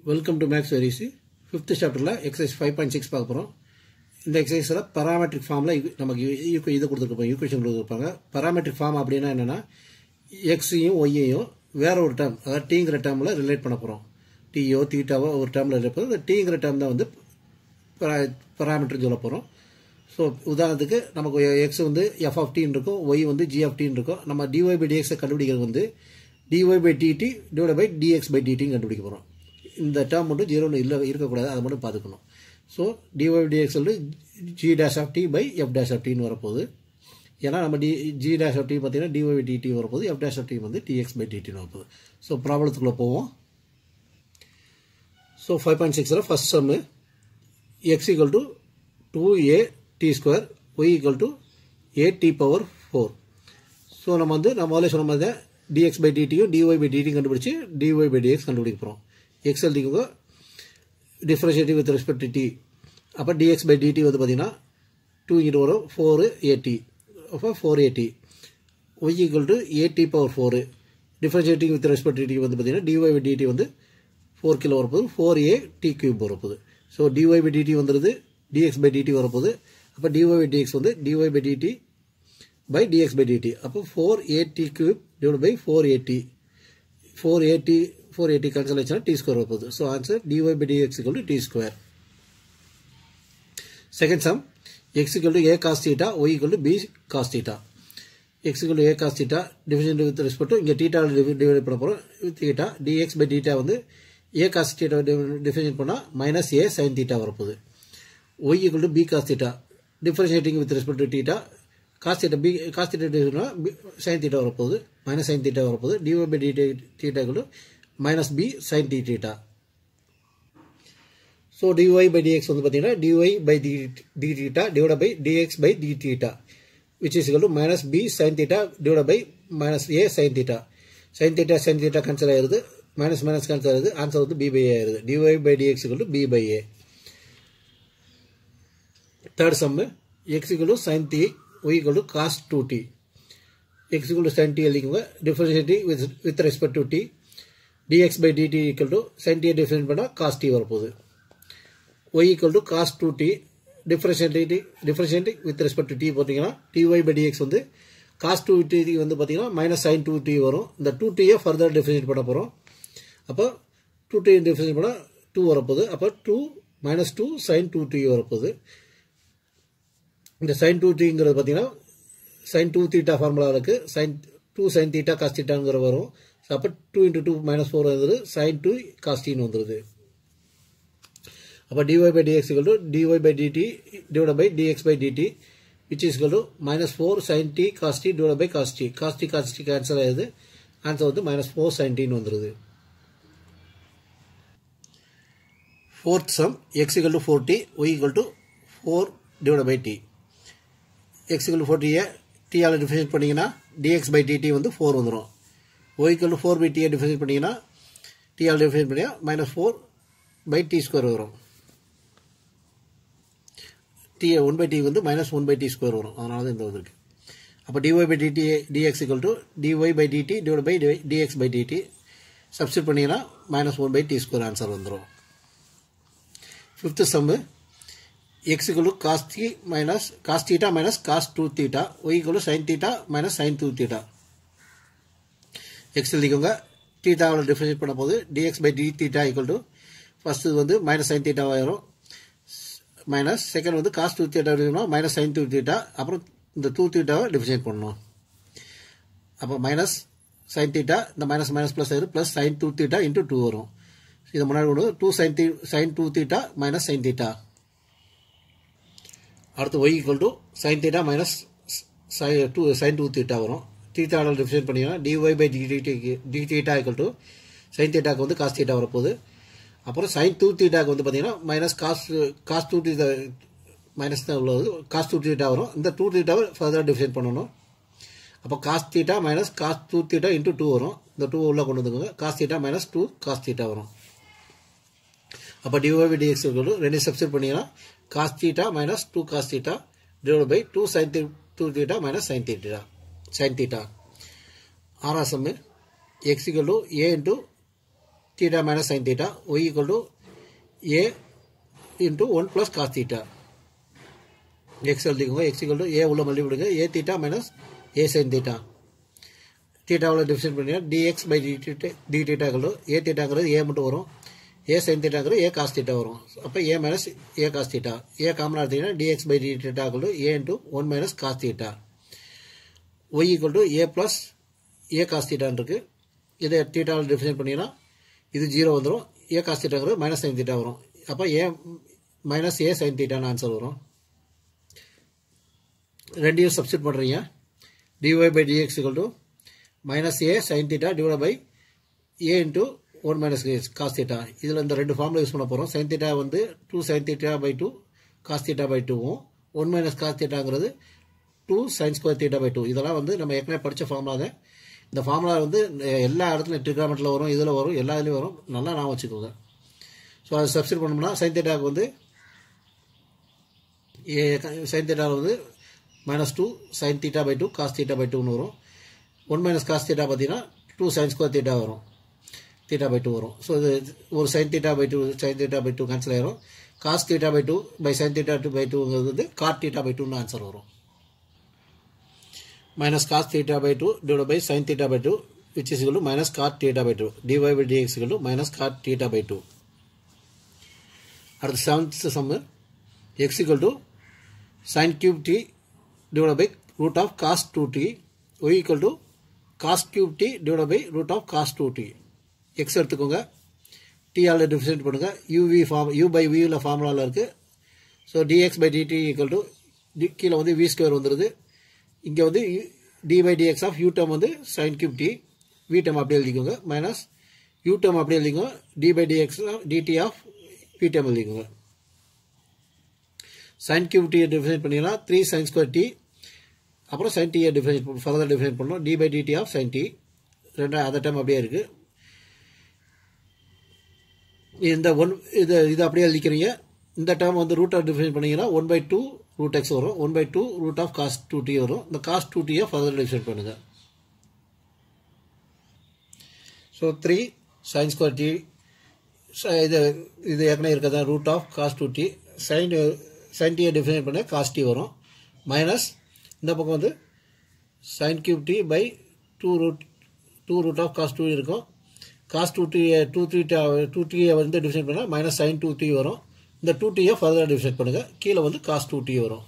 welcome to maths very easy fifth சாப்டரில் exercise five point six பார்க்க போகிறோம் இந்த எக்ஸசைஸில் பராமெட்ரிக் ஃபார்மில் நமக்கு ஈக்குவ இது கொடுத்துருப்பாங்க ஈக்குவேஷன் கொடுத்துருப்பாங்க பராமெட்ரிக் ஃபார்ம் அப்படின்னா என்னென்னா எக்ஸையும் ஒய்யையும் வேற ஒரு டேர்ம் அதாவது டீங்கிற டேர்மில் ரிலேட் பண்ண போகிறோம் டீயோ தீட்டாவோ ஒரு டேர்மில் ரிலேட் பண்ணுறோம் இந்த டீங்கிற டேர்ம் தான் வந்து பராமீட்டர்னு சொல்ல போகிறோம் ஸோ உதாரணத்துக்கு நமக்கு எக்ஸ் வந்து எஃப் ஆஃப் டீன் இருக்கும் ஒய் வந்து ஜி ஆஃப் டீன் இருக்கும் நம்ம டிஒய் பை டிஎக்ஸை கண்டுபிடிக்கிறது வந்து dy by dt divide by dx by டிடின்னு கண்டுபிடிக்க போகிறோம் இந்த டேர்ம் மட்டும் ஜீரோன்னு இல்லை இருக்கக்கூடாது அதை மட்டும் பார்த்துக்கணும் ஸோ டிஒய் டிஎக்ஸ் வந்து g dash of t by f dash of டின்னு வரப்போகுது ஏன்னா நம்ம d g dash of t பார்த்தீங்கன்னா டிஒய் டிடி வரப்போகுது எஃப் டேஷ் ஆஃப் டி வந்து டிஎக்ஸ் பை டிடின்னு வரப்போகுது ஸோ ப்ராப்ளத்துக்குள்ளே போவோம் ஸோ ஃபைவ் பாயிண்ட் சிக்ஸில் first sum x equal to two a t square y equal to a t power four so நம்ம வந்து நம்ம முதல்ல சொன்ன மாதிரி தான் டிஎக்ஸ் பை டிடியும் டிஒய் பை டிடியும் கண்டுபிடிச்சி டிஒய் பை டிஎக்ஸ் கண்டுபிடிக்க போகிறோம் எக்ஸ் எழுதிக்கோங்க டிஃப்ரென்ஷியேட்டிவ் வித் ரெஸ்பெக்ட் டி அப்போ டிஎக்ஸ் பை டிடி வந்து பார்த்தீங்கன்னா டூ இங்கிட்டு வரும் ஃபோரு ஏடி அப்போ four a t y equal to a t power four differentiating with respect t வந்து பார்த்தீங்கன்னா டிஒய் பை டிடி வந்து ஃபோர் கிலோ வரப்போகுது ஃபோர் ஏ டி கியூப் வரப்போகுது ஸோ டிஒய் பை டிடி வந்துடுது டிஎக்ஸ் பை டிடி வரப்போகுது அப்போ டிஒய் பை டிஎக்ஸ் வந்து dy by dt by dx by dt அப்போ four a t cube divide by four a t four a t four a t cancel ஆச்சுன்னா t square வரப்போகுது so answer dy by dx equal to t square second sum x equal to a cos theta y equal to b cos theta x equal to a cos theta division with respect இங்கே theta divide பண்ண போகிறோம் theta dx by theta வந்து a cos theta differentiate பண்ணால் minus a sine theta வரப்போகுது y equal to b cos theta differentiating with respect to theta cos theta b cos theta sine theta வரப்போகுது minus sine theta வரப்போகுது dy by d theta equal to minus b sine d theta so dy by dx வந்து பார்த்தீங்கன்னா dy by d d theta divide by dx by d theta which is equal to minus b sine theta divide by minus a sine theta sine theta sine theta cancel ஆயிருது minus minus cancel ஆயிருது answer வந்து b by a ஆயிருது dy by dx equal to b by a third sum x equal to sine t y equal to cos two t x equal to sine t எழுதிக்கோங்க differentiating with with respect to t dx by dt equal to sin t difference பண்ணால் cos t வரப்போகுது y equal to cos 2t differentiate differentiate with respect to t போட்டிங்கன்னா dy by dx வந்து cos 2t வந்து பார்த்தீங்கன்னா minus sine two t வரும் இந்த two டியை further differentiate பண்ண போகிறோம் அப்போ டூ டி டிஃபரன்ஷியேட் பண்ணால் டூ வரப்போகுது அப்போ two minus two sine two t வரப்போகுது இந்த சைன் டூ டிங்கிறது பார்த்தீங்கன்னா சைன் டூ தீட்டா ஃபார்முலா இருக்குது sine two sine theta cos தீட்டாங்கிற வரும் அப்போ two into two minus four வந்துடுது சைன் டூ காஸ்டின்னு வந்துடுது அப்போ dy by dx equal to dy by dt divide by dx by dt which is equal to minus four sine t cos t divide by cos t cos t cos t cancel ஆகுது answer வந்து minus four sine டின்னு வந்துடுது fourth sum x equal to four t y equal to four divide by t x equal to four டியை டியால் differentiate பண்ணிங்கன்னா dx by dt வந்து four வந்துடும் y equal four by டியை டிஃபரன்ஷியேட் பண்ணிங்கன்னா டிஆல் டிஃபரன்ஷியேட் பண்ணியா minus four by t square வரும் டி ஒன் பை டி வந்து minus one by t square வரும் அதனால தான் இந்த வந்திருக்கு அப்போ dy by dt dx equal to dy by dt divide by dx by dt substitute பண்ணிங்கன்னா minus one by t square answer வந்துடும் fifth sum x equal cos t minus cos theta minus cos two theta y equal sine theta minus sine two theta x எழுதிக்கோங்க தீட்டாவில் differentiate பண்ண போது dx by d theta equal to first வந்து minus sine theta ஆயிரும் minus second வந்து cos two theta எடுக்கணும் minus sine two theta அப்புறம் இந்த டூ தீட்டாவை டிஃபரன்ஷியேட் பண்ணணும் அப்போ மைனஸ் சைன் தீட்டா இந்த மைனஸ் மைனஸ் ப்ளஸ் ஆயிரும் plus sine two theta into two வரும் இதை முன்னாடி கொண்டு டூ சைன் தீ sine two theta minus sine theta அடுத்து y equal to sine theta minus சை டூ சைன் டூ தீட்டா வரும் தீட்டாவில் டிஃபரன்ஷியேட் பண்ணிங்கன்னா டிஒய் பை டிடிக்கு d theta equal to sine தீட்டாக்கு வந்து காஸ் தீட்டா வரப்போகுது அப்புறம் சைன் டூ தீட்டாக்கு வந்து பார்த்தீங்கன்னா minus cos cos two theta minus தான் உள்ளது காஸ் டூ தீட்டா வரும் இந்த டூ தீட்டாவை ஃபர்தராக டிஃபரன்ஷியேட் பண்ணணும் அப்போ cos theta minus cos two theta into two வரும் இந்த டூ உள்ள கொண்டு வந்துக்கோங்க cos theta minus two cos theta வரும் அப்போ டிஒய் பை டிஎக்ஸ் ரெண்டு சப்ஸ்டிட் பண்ணிங்கன்னா cos theta minus two cos theta divide by two sine two theta minus sine theta sine theta ஆறாம் sum x equal to a into theta minus sin theta y equal to a into 1 plus cos theta x எழுதிக்கோங்க x equal to a உள்ள multi விடுங்க a theta minus a sin theta தீட்டாவில் differentiation பண்ணினா dx by d d தீட்டாக்கள் a தீட்டாங்கிறது a மட்டும் வரும் a sine தீட்டாங்கிறது ஏ காஸ் தீட்டா வரும் அப்போ a minus a cos theta a காமனாக எடுத்தீங்கன்னா டிஎக்ஸ் பை டி தீட்டாக்கள் a into one minus cos theta y equal to a plus a cos தீட்டான்னு இருக்குது இதை தீட்டாவில் டிஃபிஷன் பண்ணிங்கன்னா இது ஜீரோ வந்துடும் a cos தீட்டாங்கிறது minus sine theta வரும் அப்போ ஏ மைனஸ் ஏ சைன் தீட்டான்னு ஆன்சர் வரும் ரெண்டையும் சப்ஸ்டிட் பண்ணுறீங்க dy by dx equal to minus a sine theta divide by a into one minus cos theta இதில் இந்த ரெண்டு ஃபார்முலா யூஸ் பண்ண போகிறோம் சைன் தீட்டா வந்து two sine theta by two cos theta by டூவும் ஒன் மைனஸ் காஸ் தீட்டாங்கிறது two sine square theta by two இதெல்லாம் வந்து நம்ம ஏற்கனவே படித்த ஃபார்முலா தான் இந்த ஃபார்முலா வந்து எல்லா இடத்துலையும் ட்ரிகாமெண்ட்டில் வரும் இதில் வரும் எல்லா இதுலேயும் வரும் நல்லா நான் வச்சுக்கோங்க ஸோ அதை சப்ஸ்டிட் பண்ணோம்னா சைன் தீட்டாவுக்கு வந்து ஏ சைன் தீட்டாவில் வந்து minus two sine theta by two cos theta by டூன்னு வரும் ஒன் மைனஸ் காஸ் தீட்டா பார்த்தீங்கன்னா டூ சைன் ஸ்கொயர் தீட்டா வரும் தீட்டா பை டூ வரும் ஸோ இது ஒரு sine theta by two sine theta by two cancel ஆயிரும் cos theta by two by sine theta two by டூங்கிறது வந்து காட் தீட்டா பை டூன்னு answer வரும் minus cos theta by two divide by sine theta by two which is to minus cot theta by two dy by dx to minus cot theta by two அடுத்து seventh sum x equal to sine cube t divided by root of cos 2t y equal to cos cube t divided by root of cos 2t x எடுத்துக்கோங்க t ஆல் differentiate பண்ணுங்க uv form u by v ல ஃபார்முலாவில் இருக்கு so dx by dt equal to கீழே வந்து v square வந்துடுது இங்கே வந்து d by dx of u term வந்து sin cube t v term அப்படியே எழுதிக்கோங்க மைனஸ் u டேர்ம் அப்படியே எழுதிக்கோங்க d by dx dt of v term எழுதிக்கோங்க சைன் கியூப் டியை டிஃபைன் பண்ணிங்கன்னா த்ரீ சைன் ஸ்கொயர் டி அப்புறம் சைன் டியை டிஃபைன் ஃபர்தர் டிஃபைன் பண்ணோம் t by dt of sine t ரெண்டா அந்த டைம் அப்படியே இருக்குது இந்த ஒன் இது இது அப்படியே எழுதிக்கிறீங்க இந்த டேர்ம் வந்து ரூட் ஆஃப் டிஃபைன் பண்ணீங்கன்னா one by two root x வரும் one by two root of cos two t வரும் இந்த காஸ்ட் டூ டியை ஃபர்தர் டிஃபைன் பண்ணுங்க so three sine square t இது இது ஏற்கனவே இருக்கதான் root of cos two t sine sine டியை டிஃபைன் பண்ண காஸ்ட் டி வரும் மைனஸ் இந்த பக்கம் வந்து sine cube t by two root two root of cos two இருக்கும் cos two t two three two டியை வந்து டிஃபைன் பண்ணால் மைனஸ் சைன் டூ டி வரும் இந்த டூ டியை ஃபர்தர் டிஃபைன் பண்ணுங்கள் கீழே வந்து காஸ்ட் டூ டி வரும்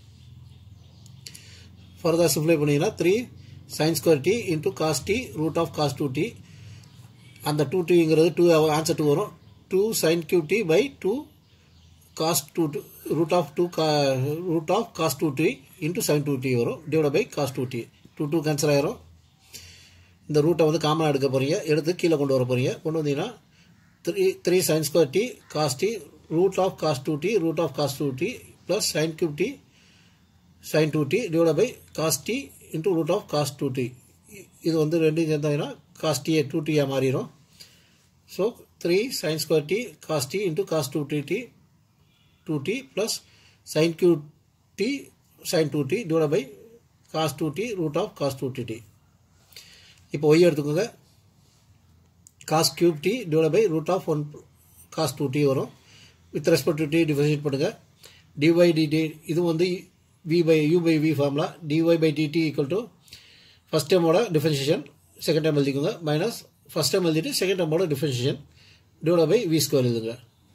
ஃபர்தர் சிம்ப்ளை பண்ணிங்கன்னா three sine square t into cos t root of cos two t அந்த டூ டிங்கிறது டூ ஆன்சர் டூ வரும் two sine cube t by two cos two root of two root of cos two t into sine two t வரும் divide by cos two t two two cancel ஆயிரும் இந்த ரூட்டை வந்து காமனாக எடுக்க போகிறீங்க எடுத்து கீழே கொண்டு வர போகிறீங்க கொண்டு வந்தீங்கன்னா three three sine square t cos t root of cos two t root of cos two t plus sine cube t sine two t divide by cos t into root of cos two t இது வந்து ரெண்டும் சேர்ந்தாங்கன்னா cos டிஏ two டியாக மாறிடும் so three sine square t cos t into cos two t t 2t plus sin q t sin 2t divided by cos 2t root of cos 2t t இப்போ y எடுத்துக்கோங்க cos cube t divided by root of 1 cos 2t வரும் with respect to t differentiate பண்ணுங்க dy dt இது வந்து v by u by v formula dy by dt equal to first டைமோட differentiation second time எழுதிக்கோங்க minus first time எழுதிட்டு second டைமோட differentiation divide by v square எழுதுங்க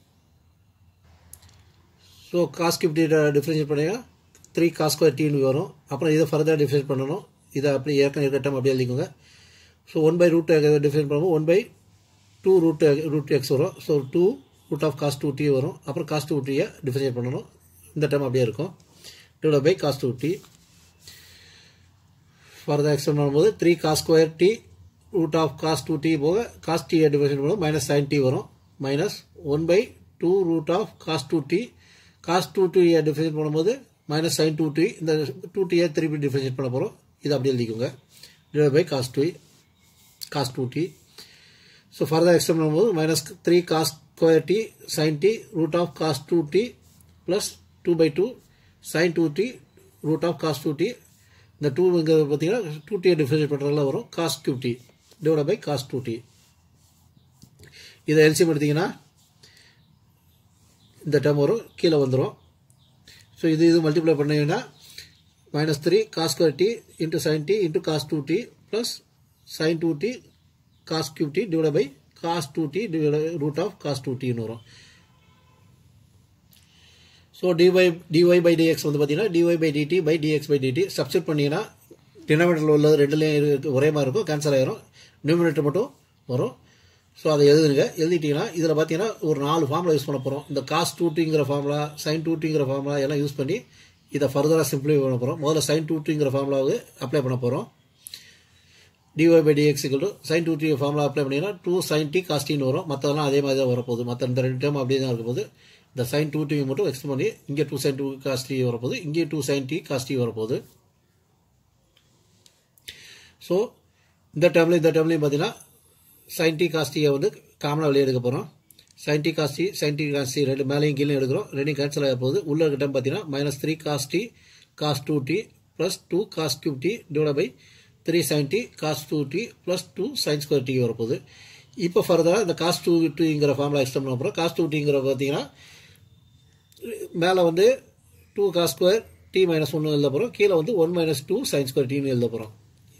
so cos cube t differentiate பண்ணிங்கன்னா three cos square டின்னு வரும் அப்புறம் இதை ஃபர்தர் டிஃப்ரென்ஷியேட் பண்ணணும் இதை அப்படி ஏற்கனவே இருக்க டைம் அப்படியே எழுதிக்கோங்க so one by root differentiate பண்ணும்போது one by two root root x வரும் so two root of cos two t வரும் அப்புறம் காஸ் டூ டியை டிஃப்ரென்ஷியேட் பண்ணணும் இந்த டைம் அப்படியே இருக்கும் divide by cos two t further extend பண்ணும்போது three cos square t root of cos two t போக cos டியை டிஃப்ரென்ஷியேட் பண்ணும்போது மைனஸ் சைன் டி வரும் minus one by two root of cos two t cos two டியை differentiate பண்ணும்போது minus sine two t இந்த two டியை திருப்பி differentiate பண்ண போகிறோம் இது அப்படி எழுதிக்கோங்க divide by cos two cos two t so further extend பண்ணும்போது minus three cos square t sine t root of cos two t plus two by two sine two t root of cos two t இந்த டூங்கிறது பார்த்தீங்கன்னா two டியை differentiate பண்ணுறதுல வரும் cos cube t divide by cos two t இதை LCM எடுத்தீங்கன்னா இந்த term வரும் கீழே வந்துடும் ஸோ இது இது மல்டிப்ளை பண்ணீங்கன்னா minus three cos square t into sine t into cos two t plus sine two t cos cube t divide by cos two t root of cos two டின்னு வரும் so dy dy by dx வந்து பார்த்தீங்கன்னா dy by dt by dx by dt substitute பண்ணிங்கன்னா டினாமினேட்டரில் உள்ள ரெண்டுலேயும் ஒரே மாதிரி இருக்கும் கேன்சல் ஆயிரும் நியூமினேட்டர் மட்டும் வரும் ஸோ அதை எழுதுங்க எழுதிட்டீங்கன்னா இதில் பார்த்தீங்கன்னா ஒரு நாலு ஃபார்முலா யூஸ் பண்ண போகிறோம் இந்த காஸ் டூட்டிங்கிற ஃபார்முலா சைன் டூட்டிங்கிற ஃபார்முலா எல்லாம் யூஸ் பண்ணி இதை ஃபர்தராக சிம்பிளிஃபை பண்ண போகிறோம் முதல்ல சைன் டூட்டிங்கிற ஃபார்முலாவுக்கு அப்ளை பண்ண போகிறோம் dy by dx equal to sine two t formula apply பண்ணிங்கன்னா டூ சைன் டி காஸ்டின்னு வரும் மற்றதெல்லாம் அதே மாதிரி தான் வரப்போகுது மற்ற இந்த ரெண்டு டேம் அப்படியே தான் இருக்க போகுது இந்த சைன் டூ டி மட்டும் எக்ஸ்ட் பண்ணி இங்கே டூ சைன் டூ காஸ்டி வரப்போகுது இங்கே டூ சைன் டி காஸ்டி வரப்போகுது ஸோ இந்த டேர்ம்லையும் இந்த டேர்ம்லையும் பார்த்தீங்கன்னா சைன் டி காஸ்டியை வந்து காமனாக வெளியே எடுக்க போகிறோம் sine t cos t sine t cos t ரெண்டு மேலேயும் கீழே எடுக்கிறோம் ரெண்டையும் கேன்சல் ஆக போகுது உள்ள இருக்க டைம் பார்த்தீங்கன்னா minus three cos t cos two t plus two cos cube t divide by three sine t cos two t plus two sine square t வரப்போகுது இப்போ ஃபர்தராக இந்த காஸ் டூ டிங்கிற ஃபார்முலா எக்ஸ்டம் பண்ண போகிறோம் காஸ் டூ டிங்கிற பார்த்தீங்கன்னா மேலே வந்து two cos square t minus ஒன்று எழுத போகிறோம் கீழே வந்து one minus two sine square டின்னு எழுத போகிறோம்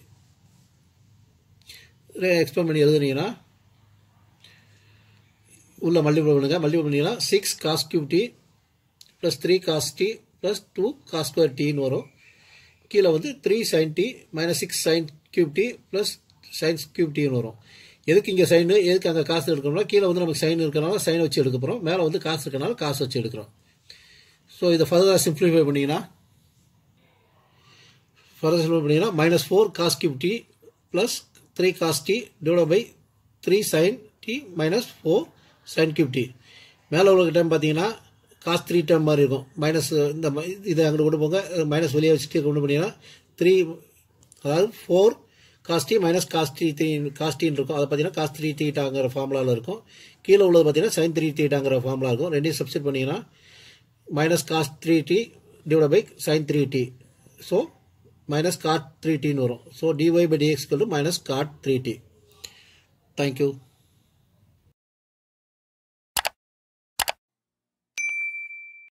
எக்ஸ்பிளைன் பண்ணி எழுதுனீங்கன்னா உள்ள மல்டிபிள் பண்ணுங்க மல்டிபிள் பண்ணிங்கன்னா six cos cube t plus three cos t plus two cos square டின்னு வரும் கீழே வந்து three sine t minus six sine cube t plus sines cube டின்னு வரும் எதுக்கு இங்கே சைனு எதுக்கு அங்கே காசு எடுக்கணும்னா கீழே வந்து நமக்கு சைன் இருக்கிறனால சைன் வச்சு எடுக்க போகிறோம் மேலே வந்து காசு இருக்கனால காசு வச்சு எடுக்கிறோம் ஸோ இதை ஃபர்தராக சிம்பிளிஃபை பண்ணிங்கன்னா ஃபர்தர் சிம்பிளிஃபை பண்ணிங்கன்னா minus four cos cube t plus three cos t divide by three sine t minus four sine cube t மேலே உள்ள டைம் பார்த்தீங்கன்னா காஸ் த்ரீ டைம் மாதிரி இருக்கும் மைனஸ் இந்த இதை அங்கிட்டு கொண்டு போங்க மைனஸ் வெளியே வச்சுட்டு கொண்டு போனீங்கன்னா த்ரீ அதாவது four cos t minus cos t three காஸ்டின்னு இருக்கும் அதை பார்த்தீங்கன்னா காஸ் த்ரீ தீட்டாங்கிற ஃபார்முலாவில் இருக்கும் கீழே உள்ளது பார்த்தீங்கன்னா சைன் த்ரீ தீட்டாங்கிற ஃபார்முலா இருக்கும் ரெண்டையும் சப்ஸ்டிட் பண்ணிங்கன்னா minus cos three t divide by sine three t so minus cot three டின்னு வரும் so dy by dx minus cot three t thank you